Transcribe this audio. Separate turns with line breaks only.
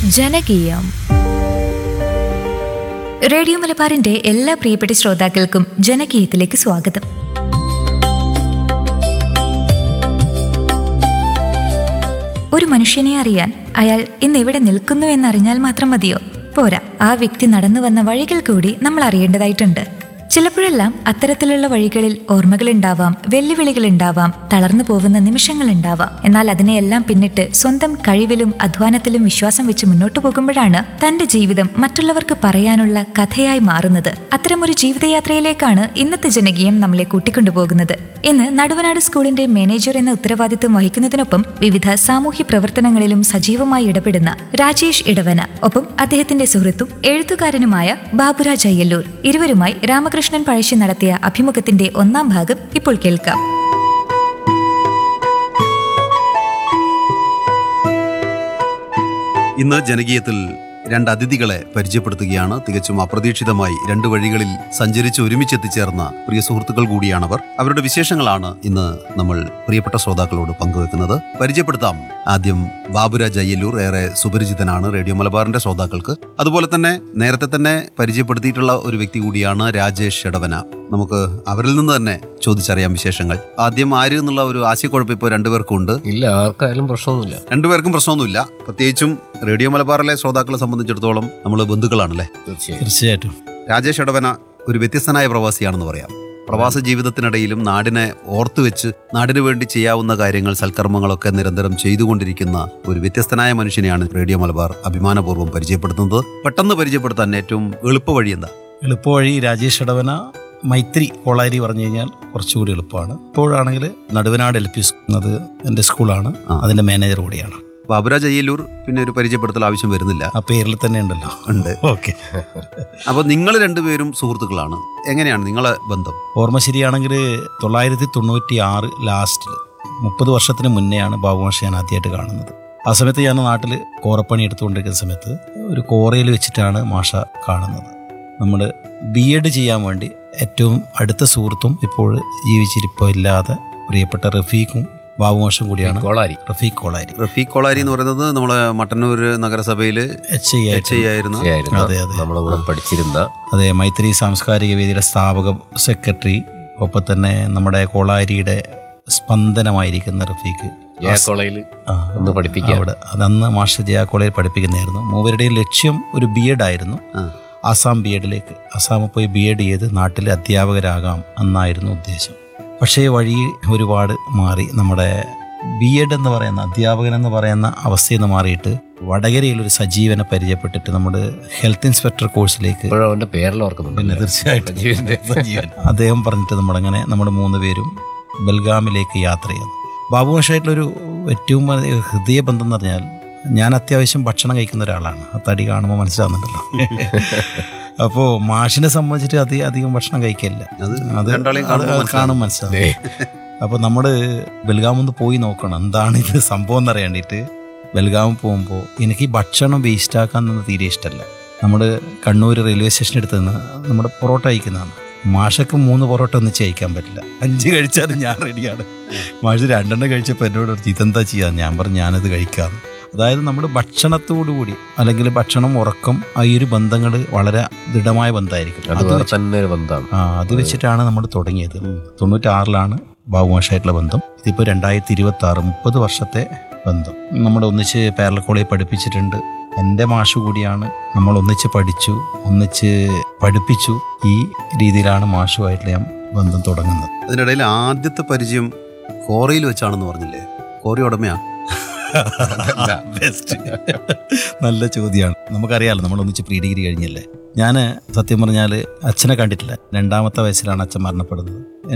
ജനകീയം radio മലബാറിന്റെ എല്ലാ പ്രിയപ്പെട്ട ശ്രോതാക്കൾക്കും ജനകീയത്തിലേക്ക് സ്വാഗതം ഒരു മനുഷ്യനെ അറിയാൻ അയാൾ ഇന്ന് എവിടെ നിൽക്കുന്നു എന്നറിഞ്ഞാൽ മാത്രം മതിയോ പോരാ ആ വ്യക്തി നടന്നു വന്ന വഴികൾ കൂടി നമ്മൾ അറിയേണ്ടതായിട്ടുണ്ട് ചിലപ്പോഴെല്ലാം അത്തരത്തിലുള്ള വഴികളിൽ ഓർമ്മകളുണ്ടാവാം വെല്ലുവിളികളുണ്ടാവാം തളർന്നു പോകുന്ന നിമിഷങ്ങളുണ്ടാവാം എന്നാൽ അതിനെയെല്ലാം പിന്നിട്ട് സ്വന്തം കഴിവിലും അധ്വാനത്തിലും വിശ്വാസം വെച്ച് മുന്നോട്ടു പോകുമ്പോഴാണ് തന്റെ ജീവിതം മറ്റുള്ളവർക്ക് പറയാനുള്ള കഥയായി മാറുന്നത് അത്തരമൊരു ജീവിതയാത്രയിലേക്കാണ് ഇന്നത്തെ ജനകീയം നമ്മളെ കൂട്ടിക്കൊണ്ടുപോകുന്നത് ഇന്ന് നടുവനാട് സ്കൂളിന്റെ മാനേജർ എന്ന ഉത്തരവാദിത്വം വഹിക്കുന്നതിനൊപ്പം വിവിധ സാമൂഹ്യ പ്രവർത്തനങ്ങളിലും സജീവമായി ഇടപെടുന്ന രാജേഷ് ഇടവന ഒപ്പം അദ്ദേഹത്തിന്റെ സുഹൃത്തും എഴുത്തുകാരനുമായ ബാബുരാജ് അയ്യല്ലൂർ ഇരുവരുമായി രാമകൃഷ്ണൻ പഴശ്ശി നടത്തിയ അഭിമുഖത്തിന്റെ ഒന്നാം ഭാഗം ഇപ്പോൾ കേൾക്കാം
ഇന്ന് ജനകീയത്തിൽ രണ്ട് അതിഥികളെ പരിചയപ്പെടുത്തുകയാണ് തികച്ചും അപ്രതീക്ഷിതമായി രണ്ട് വഴികളിൽ സഞ്ചരിച്ച് ഒരുമിച്ച് എത്തിച്ചേർന്ന പ്രിയ സുഹൃത്തുക്കൾ കൂടിയാണവർ അവരുടെ വിശേഷങ്ങളാണ് ഇന്ന് നമ്മൾ പ്രിയപ്പെട്ട ശ്രോതാക്കളോട് പങ്കുവെക്കുന്നത് പരിചയപ്പെടുത്താം ആദ്യം ബാബുരാജ് അയ്യല്ലൂർ ഏറെ സുപരിചിതനാണ് റേഡിയോ മലബാറിന്റെ ശ്രോതാക്കൾക്ക് അതുപോലെ തന്നെ നേരത്തെ തന്നെ പരിചയപ്പെടുത്തിയിട്ടുള്ള ഒരു വ്യക്തി കൂടിയാണ് രാജേഷ് എടവന നമുക്ക് അവരിൽ നിന്ന് തന്നെ ചോദിച്ചറിയാം വിശേഷങ്ങൾ ആദ്യം ആര് എന്നുള്ള ഒരു ആശയക്കുഴപ്പം ഇപ്പോൾ രണ്ടുപേർക്കും ഉണ്ട്
ഇല്ല ആർക്കായാലും പ്രശ്നമൊന്നുമില്ല
രണ്ടുപേർക്കും പ്രശ്നമൊന്നുമില്ല പ്രത്യേകിച്ചും റേഡിയോ മലബാറിലെ ശ്രോതാക്കളെ സംബന്ധിച്ചിടത്തോളം നമ്മൾ ബന്ധുക്കളാണല്ലേ
തീർച്ചയായും
തീർച്ചയായിട്ടും
രാജേഷ് എടവന ഒരു വ്യത്യസ്തനായ പ്രവാസിയാണെന്ന് പറയാം പ്രവാസ ജീവിതത്തിനിടയിലും നാടിനെ ഓർത്തുവെച്ച് നാടിനു വേണ്ടി ചെയ്യാവുന്ന കാര്യങ്ങൾ സൽക്കർമ്മങ്ങളൊക്കെ നിരന്തരം ചെയ്തുകൊണ്ടിരിക്കുന്ന ഒരു വ്യത്യസ്തനായ മനുഷ്യനെയാണ് റേഡിയോ മലബാർ അഭിമാനപൂർവ്വം പരിചയപ്പെടുത്തുന്നത് പെട്ടെന്ന് പരിചയപ്പെടുത്താൻ ഏറ്റവും എളുപ്പ വഴി എന്താ
എളുപ്പവഴി രാജേഷ് ഇടവന മൈത്രി കോളാരി പറഞ്ഞു കഴിഞ്ഞാൽ കുറച്ചുകൂടി എളുപ്പമാണ് ഇപ്പോഴാണെങ്കിൽ നടുവനാട് എൽ പി സ്കൂൾ എന്നത് എൻ്റെ സ്കൂളാണ്
ആ.
അതിൻ്റെ മാനേജർ കൂടിയാണ്
ബാബുരാജ് അയ്യല്ലൂർ പിന്നെ ഒരു പരിചയപ്പെടുത്തൽ ആവശ്യം വരുന്നില്ല
ആ പേരിൽ തന്നെ ഉണ്ടല്ലോ
ഉണ്ട്
ഓക്കെ
അപ്പോൾ നിങ്ങൾ രണ്ടുപേരും സുഹൃത്തുക്കളാണ് എങ്ങനെയാണ് നിങ്ങളെ ബന്ധം
ഓർമ്മ ശരിയാണെങ്കിൽ തൊള്ളായിരത്തി തൊണ്ണൂറ്റി ആറ് ലാസ്റ്റിൽ മുപ്പത് വർഷത്തിന് മുന്നെയാണ് ബാബുമാഷ ഞാൻ ആദ്യമായിട്ട് കാണുന്നത് ആ സമയത്ത് ഞാൻ നാട്ടിൽ കോറപ്പണി എടുത്തുകൊണ്ടിരിക്കുന്ന സമയത്ത് ഒരു കോറയിൽ വെച്ചിട്ടാണ് മാഷ കാണുന്നത് നമ്മൾ ബി എഡ് ചെയ്യാൻ വേണ്ടി ഏറ്റവും അടുത്ത സുഹൃത്തും ഇപ്പോൾ ജീവിച്ചിരിപ്പോൾ ഇല്ലാതെ പ്രിയപ്പെട്ട റഫീഖും ബാബുമാഷും കൂടിയാണ്
കോളാരി
റഫീഖ് കോളാരി
റഫീഖ് കോളാരി എന്ന് പറയുന്നത് നമ്മളെ മട്ടന്നൂർ നഗരസഭയിൽ
എച്ച് ഐ
എച്ച് ഐ ആയിരുന്ന
ആയിരുന്നു
അതെ, അതെ.
നമ്മുടെ കൂടെ പഠിച്ചിരുന്ന
അതെ മൈത്രി സാംസ്കാരിക വേദിയുടെ സ്ഥാപക സെക്രട്ടറി ഒപ്പം തന്നെ നമ്മുടെ കോളാരിയുടെ സ്പന്ദനമായിരിക്കുന്ന റഫീഖ്
ജയ കോളേജിൽ
ആ,
ഒന്ന് പഠിപ്പിക്കുക
അവിടെ അതന്ന് മാസ്റ്റർ ജയ കോളേജിൽ പഠിപ്പിക്കുന്നതായിരുന്നു മൂവരുടെയും ലക്ഷ്യം ഒരു ബി എഡ് ആയിരുന്നു
ആ.
ആസാം ബി എഡിലേക്ക് ആസാമിൽ പോയി ബി എഡ് ചെയ്ത് നാട്ടിലെ അധ്യാപകരാകാം എന്നായിരുന്നു ഉദ്ദേശം പക്ഷേ വഴി ഒരുപാട് മാറി നമ്മുടെ ബി എഡ് എന്ന് പറയുന്ന അധ്യാപകൻ എന്ന് പറയുന്ന അവസ്ഥയിൽ നിന്ന് മാറിയിട്ട് വടകരയിൽ ഒരു സജീവനെ പരിചയപ്പെട്ടിട്ട് നമ്മുടെ ഹെൽത്ത് ഇൻസ്പെക്ടർ കോഴ്സിലേക്ക്
ഇപ്പോഴും അവന്റെ പേരിൽ ഓർക്കുന്നുണ്ട്
പിന്നെ തീർച്ചയായിട്ടും
സജീവന്റെ.
സജീവൻ. അദ്ദേഹം പറഞ്ഞിട്ട് നമ്മളങ്ങനെ നമ്മുടെ മൂന്ന് പേരും ബൽഗാമിലേക്ക് യാത്ര ചെയ്യുന്നു ബാബുമാഷായിട്ടുള്ളൊരു ഏറ്റവും വലിയ ഹൃദയബന്ധം എന്ന് പറഞ്ഞാൽ ഞാൻ അത്യാവശ്യം ഭക്ഷണം കഴിക്കുന്ന ഒരാളാണ് ആ തടി കാണുമ്പോൾ മനസ്സിലാവുന്നുണ്ടല്ലോ അപ്പോൾ മാഷിനെ സംബന്ധിച്ചിട്ട് അധികം അധികം ഭക്ഷണം കഴിക്കില്ല
അത്
അത്
രണ്ടാളെയും
അത്
കാണുമ്പോൾ
കാണും മനസ്സിലാവും
ദേ,
അപ്പോൾ നമ്മൾ ബൽഗാം ഒന്ന് പോയി നോക്കണം എന്താണ് ഇത് സംഭവം എന്ന് അറിയാണ്ടിട്ട് ബൽഗാം പോകുമ്പോൾ എനിക്ക് ഈ ഭക്ഷണം വേസ്റ്റ് ആക്കാന്നൊന്നും തീരെ ഇഷ്ടമല്ല നമ്മൾ കണ്ണൂർ റെയിൽവേ സ്റ്റേഷൻ അടുത്ത് നിന്ന് നമ്മുടെ പൊറോട്ട കഴിക്കുന്നതാണ് മാഷക്ക് മൂന്ന് പൊറോട്ട ഒന്നിച്ച് കഴിക്കാൻ പറ്റില്ല അഞ്ച് കഴിച്ചാലും ഞാൻ റെഡിയാണ് മാഷ് രണ്ടെണ്ണം കഴിച്ചപ്പോൾ എന്നോട് പറഞ്ഞു, ഇതെന്താ ചെയ്യാൻ ഞാൻ പറഞ്ഞു ഞാനത് കഴിക്കാമെന്ന് അതായത് നമ്മൾ ഭക്ഷണത്തോടു കൂടി അല്ലെങ്കിൽ ഭക്ഷണം ഉറക്കം ആ ഈ ഒരു ബന്ധങ്ങൾ വളരെ ദൃഢമായ ബന്ധമായിരിക്കും
അത്
അത്
വേറെ തന്നെ ഒരു ബന്ധമാണ്
ആ അത് വെച്ചിട്ടാണ് നമ്മൾ തുടങ്ങിയത് തൊണ്ണൂറ്റാറിലാണ് ബാബുമാഷായിട്ടുള്ള ബന്ധം ഇതിപ്പോൾ രണ്ടായിരത്തി ഇരുപത്തി ആറ് മുപ്പത് വർഷത്തെ ബന്ധം നമ്മൾ ഒന്നിച്ച് പേരല കോളേജിൽ പഠിപ്പിച്ചിട്ടുണ്ട് എൻ്റെ മാഷ് കൂടിയാണ് നമ്മൾ ഒന്നിച്ച് പഠിച്ചു ഒന്നിച്ച് പഠിപ്പിച്ചു ഈ രീതിയിലാണ് മാഷുമായിട്ടുള്ള ഞാൻ ബന്ധം തുടങ്ങുന്നത്
അതിനിടയിൽ ആദ്യത്തെ പരിചയം കോറയിൽ വെച്ചാണെന്ന് പറഞ്ഞില്ലേ കോറി ഉടമയാ
ബെസ്റ്റ് നല്ല ചോദ്യമാണ് നമുക്കറിയാലോ നമ്മൾ ഒന്നിച്ച് പ്രീ ഡിഗ്രി കഴിഞ്ഞല്ലേ ഞാൻ സത്യം പറഞ്ഞാൽ അച്ഛനെ കണ്ടിട്ടില്ല രണ്ടാമത്തെ വയസ്സിലാണ് അച്ഛൻ മരണപ്പെടുന്നത്